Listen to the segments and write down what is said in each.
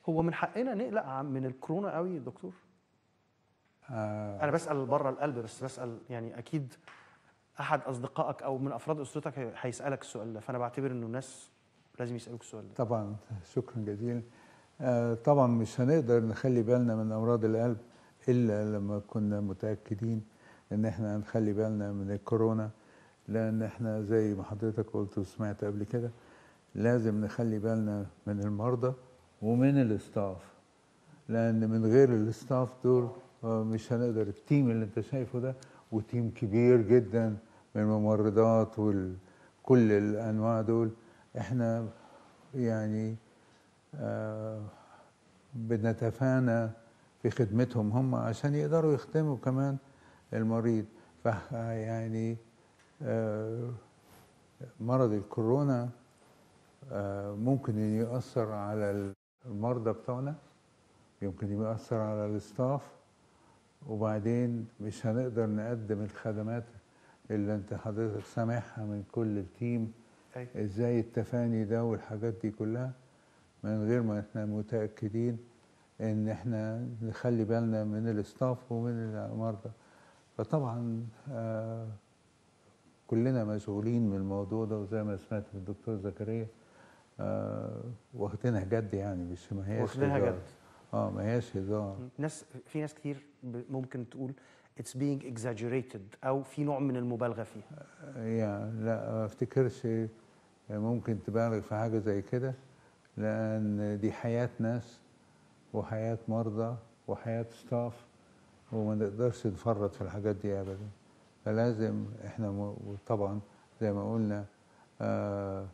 هو من حقنا نقلق عن- من الكورونا قوي يا دكتور آه انا بسال بره القلب بس بسال يعني اكيد احد اصدقائك او من افراد اسرتك هي- هيسالك السؤال ده فانا بعتبر انه الناس لازم يسالوك السؤال ده طبعا شكرا جزيلا آه طبعا مش هنقدر نخلي بالنا من امراض القلب الا لما كنا متاكدين ان احنا هنخلي بالنا من الكورونا لان احنا زي ما حضرتك قلت وسمعت قبل كده لازم نخلي بالنا من المرضى ومن الاستاف لان من غير الاستاف دول آه، مش هنقدر التيم اللي انت شايفه ده وتيم كبير جدا من الممرضات وكل الانواع دول احنا يعني آه بنتفانى في خدمتهم هم عشان يقدروا يخدموا كمان المريض ف يعني آه مرض الكورونا آه ممكن إن يؤثر على المرضى بتوعنا يمكن يؤثر على الاستاف وبعدين مش هنقدر نقدم الخدمات اللي انت حضرتك سامعها من كل التيم أيوة. ازاي التفاني ده والحاجات دي كلها من غير ما احنا متاكدين ان احنا نخلي بالنا من الاستاف ومن المرضى فطبعا آه كلنا مشغولين من الموضوع ده وزي ما سمعت من الدكتور زكريا آه واخدينها جد يعني مش ما هياش واخدينها هزار. جد. اه ما هياش هزار ناس في ناس كتير ب- ممكن تقول it's being exaggerated او في نوع من المبالغه فيها يعني لا ما افتكرش ممكن تبالغ في حاجه زي كده لان دي حياه ناس وحياه مرضى وحياه ستاف وما نقدرش نفرط في الحاجات دي ابدا فلازم احنا م- طبعا زي ما قلنا آه،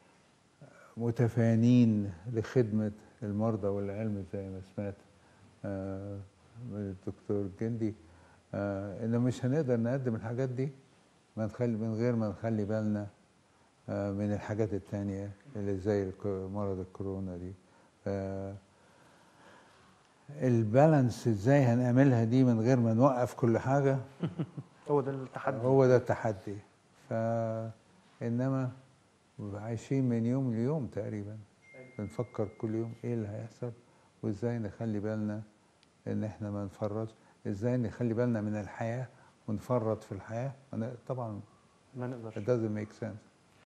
متفانين لخدمه المرضى والعلم زي ما سمعت آه، من الدكتور جندي آه، ان مش هنقدر نقدم الحاجات دي ما نخلي من غير ما نخلي بالنا آه، من الحاجات التانية اللي زي الك- مرض الكورونا دي ف- البالانس ازاي هنعملها دي من غير ما نوقف كل حاجة هو ده التحدي هو ده التحدي ف انما عايشين من يوم ليوم تقريبا بنفكر كل يوم ايه اللي هيحصل وازاي نخلي بالنا ان احنا ما نفرطش ازاي نخلي بالنا من الحياة ونفرط في الحياة أنا طبعا ما it نقدرش doesn't make sense